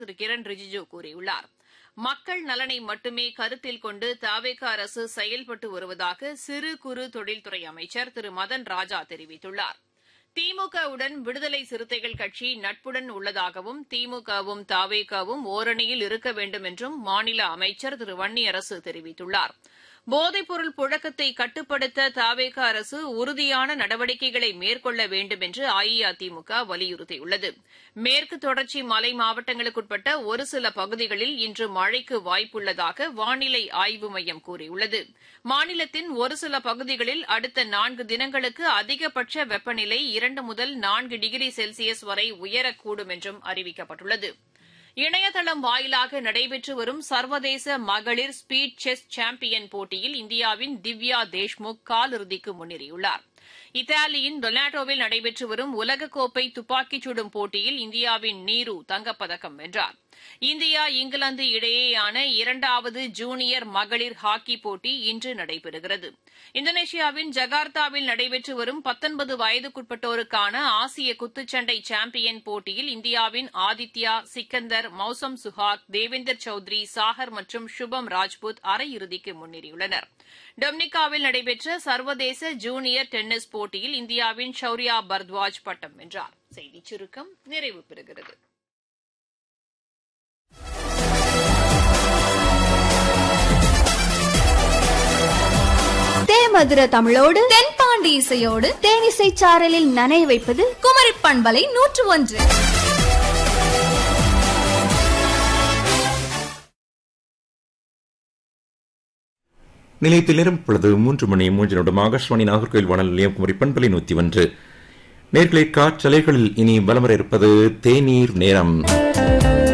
திரு கிரண் ரிஜிஜு கூறியுள்ளார் மக்கள் நலனை மட்டுமே கருத்தில் கொண்டு தாவேக அரசு செயல்பட்டு வருவதாக சிறு குறு தொழில்துறை அமைச்சர் திரு மதன் ராஜா தெரிவித்துள்ளார் திமுகவுடன் விடுதலை சிறுத்தைகள் கட்சி நட்புடன் உள்ளதாகவும் திமுகவும் தாவேகவும் ஓரணியில் இருக்க வேண்டும் என்றும் மாநில அமைச்சர் திரு வன்னியரசு தெரிவித்துள்ளார் போதைப்பொருள் புழக்கத்தை கட்டுப்படுத்த தாவேக அரசு உறுதியான நடவடிக்கைகளை மேற்கொள்ள வேண்டும் என்று அஇஅதிமுக வலியுறுத்தியுள்ளது மேற்கு தொடர்ச்சி மலை மாவட்டங்களுக்குட்பட்ட ஒரு சில பகுதிகளில் இன்று மழைக்கு வாய்ப்புள்ளதாக வானிலை ஆய்வு மையம் கூறியுள்ளது மாநிலத்தின் ஒரு சில பகுதிகளில் அடுத்த நான்கு தினங்களுக்கு அதிகபட்ச வெப்பநிலை இரண்டு முதல் நான்கு டிகிரி செல்சியஸ் வரை உயரக்கூடும் என்றும் அறிவிக்கப்பட்டுள்ளது இணையதளம் வாயிலாக நடைபெற்று வரும் சர்வதேச மகளிர் ஸ்பீட் செஸ் சாம்பியன் போட்டியில் இந்தியாவின் திவ்யா தேஷ்முக் காலிறுதிக்கு முன்னேறியுள்ளார் இத்தாலியின் டொனாட்டோவில் நடைபெற்று வரும் உலகக்கோப்பை துப்பாக்கிச் சுடும் போட்டியில் இந்தியாவின் நீரு தங்கப்பதக்கம் வென்றார் இந்தியா இங்கிலாந்து இடையேயான இரண்டாவது ஜூனியர் மகளிர் ஹாக்கி போட்டி இன்று நடைபெறுகிறது இந்தோனேஷியாவின் ஜகார்த்தாவில் நடைபெற்று வரும் பத்தொன்பது வயதுக்குட்பட்டோருக்கான ஆசிய குத்துச்சண்டை சாம்பியன் போட்டியில் இந்தியாவின் ஆதித்யா சிக்கந்தர் மௌசம் சுஹாக் தேவேந்தர் சௌத்ரி சாகர் மற்றும் சுபம் ராஜ்புத் அரையிறுதிக்கு முன்னேறியுள்ளனர் டொமினிகாவில் நடைபெற்ற சர்வதேச ஜூனியர் டென்னிஸ் போட்டியில் இந்தியாவின் ஷௌரியா பர்த்வாஜ் பட்டம் வென்றார் செய்திச் சுருக்கம் நிறைவு பெறுகிறது தேமதுர தமிழோடு தென்பாண்டி இசையோடு தேனிசை சாரலில் நனைய வைப்பது குமரி பண்பலை நூற்று ஒன்று நிலையத்தில் நேரம் இப்பொழுது மூன்று மணி மூன்று நிமிடம் ஆகாஷ்வாணி நாகர்கோவில் வானல் நிலையம் குமரி பண்பலை நூத்தி ஒன்று நேர்களை காற்றலைகளில் இனி வலம் வர இருப்பது தேநீர் நேரம்